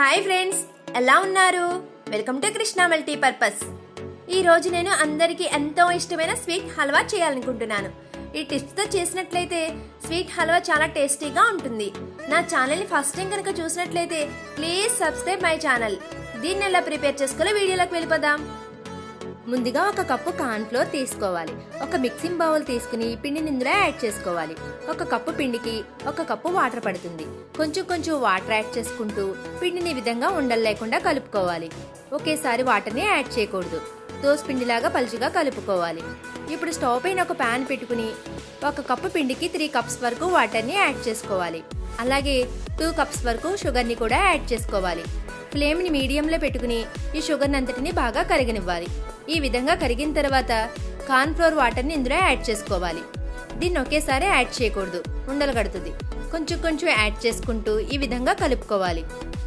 hi friends ఎలా ఉన్నారు welcome to Krishna multipurpose ఈ రోజు నేను అందరికీ ఎంతో ఇష్టమైన స్వీట్ హల్వా చేయాలనుకుంటున్నాను ఈ టిప్స్తో చేసినట్లయితే స్వీట్ హల్వా చాలా టేస్టీగా ఉంటుంది నా ఛానల్ని ఫస్ట్ టైం కనుక చూసినట్లయితే ప్లీజ్ సబ్స్క్రైబ్ మై ఛానల్ దీన్ని ఎలా ప్రిపేర్ చేసుకోవాలో వీడియోలోకి వెళ్ళిపోదాం ముందుగా ఒక కప్పు కార్న్ ఫ్లోర్ తీసుకోవాలి ఒక మిక్సింగ్ బౌల్ తీసుకుని పిండిని ఇందులో యాడ్ చేసుకోవాలి ఒక కప్పు పిండికి ఒక కప్పు వాటర్ పడుతుంది కొంచెం కొంచెం వాటర్ యాడ్ చేసుకుంటూ పిండిని ఈ విధంగా ఉండలు లేకుండా కలుపుకోవాలి ఒకేసారి వాటర్ని యాడ్ చేయకూడదు దోస పిండిలాగా పలుచుగా కలుపుకోవాలి ఇప్పుడు స్టవ్ పైన ఒక ప్యాన్ పెట్టుకుని ఒక కప్పు పిండికి త్రీ కప్స్ వరకు వాటర్ని యాడ్ చేసుకోవాలి అలాగే టూ కప్స్ వరకు షుగర్ని కూడా యాడ్ చేసుకోవాలి ఫ్లేమ్ని మీడియంలో పెట్టుకుని ఈ షుగర్ని అంతటిని బాగా కరిగనివ్వాలి ఈ విధంగా కరిగిన తర్వాత కార్న్ ఫ్లోర్ వాటర్ని ఇందులో యాడ్ చేసుకోవాలి దీన్ని ఒకేసారి యాడ్ చేయకూడదు ఉండలు కడుతుంది కొంచెం కొంచెం యాడ్ చేసుకుంటూ ఈ విధంగా కలుపుకోవాలి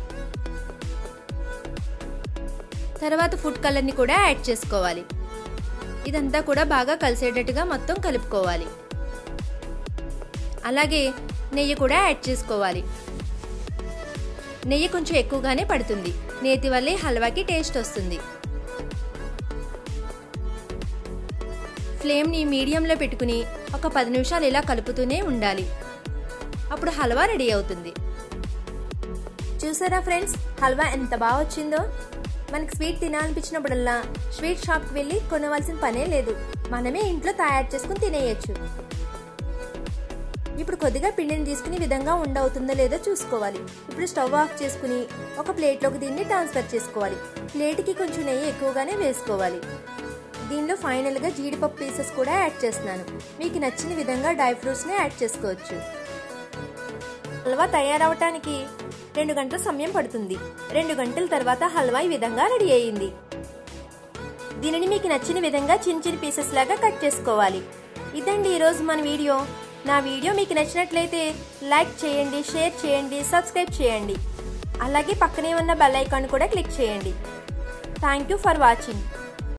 తర్వాత ఫుడ్ కలర్ని కూడా యాడ్ చేసుకోవాలి ఇదంతా కూడా బాగా కలిసేటట్టుగా మొత్తం కలుపుకోవాలి అలాగే నెయ్యి కూడా యాడ్ చేసుకోవాలి నెయ్యి కొంచెం ఎక్కువగానే పడుతుంది నేతి వల్లే హల్వాకి టేస్ట్ వస్తుంది ఫ్లేమ్ని మీడియంలో పెట్టుకుని ఒక పది నిమిషాలు ఇలా కలుపుతూనే ఉండాలి అప్పుడు హల్వా రెడీ అవుతుంది చూసారా ఫ్రెండ్స్ హల్వా ఎంత బాగా వచ్చిందో మనకి స్వీట్ తినాలనిపించినప్పుడల్లా స్వీట్ షాప్కి వెళ్ళి కొనవలసిన పనే లేదు మనమే ఇంట్లో తయారు చేసుకుని తినేయచ్చు ఇప్పుడు కొద్దిగా పిండిని తీసుకుని విధంగా ఉండవుతుందో లేదో చూసుకోవాలి ఇప్పుడు స్టవ్ ఆఫ్ చేసుకుని ఒక ప్లేట్లోకి దీన్ని ట్రాన్స్ఫర్ చేసుకోవాలి ప్లేట్కి కొంచెం నెయ్యి ఎక్కువగానే వేసుకోవాలి దీనిలో ఫైనల్గా జీడిపప్పు పీసెస్ కూడా యాడ్ చేస్తున్నాను మీకు నచ్చిన విధంగా డ్రై ఫ్రూట్స్ని యాడ్ చేసుకోవచ్చు హల్వా తయారవటానికి రెండు గంటల సమయం పడుతుంది రెండు గంటల తర్వాత హల్వా ఈ విధంగా రెడీ అయ్యింది దీనిని మీకు నచ్చిన విధంగా చిన్న చిన్న పీసెస్ లాగా కట్ చేసుకోవాలి ఇదండి ఈరోజు మన వీడియో నా వీడియో మీకు నచ్చినట్లయితే లైక్ చేయండి షేర్ చేయండి సబ్స్క్రైబ్ చేయండి అలాగే పక్కనే ఉన్న బెల్ ఐకాన్ కూడా క్లిక్ చేయండి థ్యాంక్ యూ ఫర్ వాచింగ్